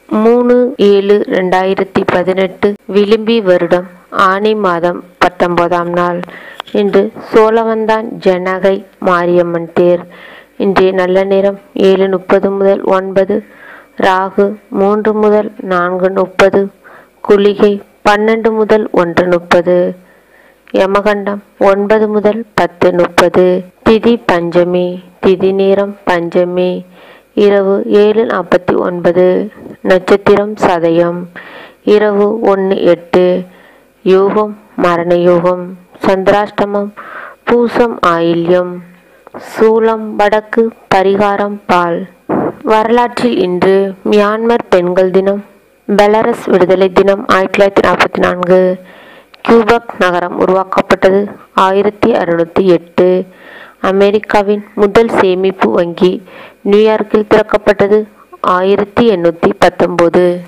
மூணு ஏழு ரெண்டாயிரத்தி பதினெட்டு விளிம்பி வருடம் ஆனி மாதம் பத்தொன்பதாம் நாள் இன்று சோழவந்தான் ஜனகை மாரியம்மன் தேர் இன்றைய நல்ல நேரம் ஏழு முப்பது முதல் ஒன்பது ராகு மூன்று முதல் நான்கு முப்பது குளிகை பன்னெண்டு முதல் ஒன்று முப்பது யமகண்டம் ஒன்பது முதல் பத்து முப்பது திதி பஞ்சமி திதி நேரம் பஞ்சமி இரவு ஏழு நாற்பத்தி ஒன்பது நட்சத்திரம் சதயம் இரவு ஒன்று எட்டு யோகம் மரண யோகம் சந்திராஷ்டமம் பூசம் ஆயில்யம் சூலம் வடக்கு பரிகாரம் பால் வரலாற்றில் இன்று மியான்மர் பெண்கள் தினம் பெலரஸ் விடுதலை தினம் ஆயிரத்தி தொள்ளாயிரத்தி நாற்பத்தி நான்கு கியூபக் நகரம் உருவாக்கப்பட்டது ஆயிரத்தி அறுநூத்தி எட்டு அமெரிக்காவின் முதல் சேமிப்பு வங்கி நியூயார்க்கில் திறக்கப்பட்டது ஆயிரத்தி எண்ணூற்றி பத்தொம்போது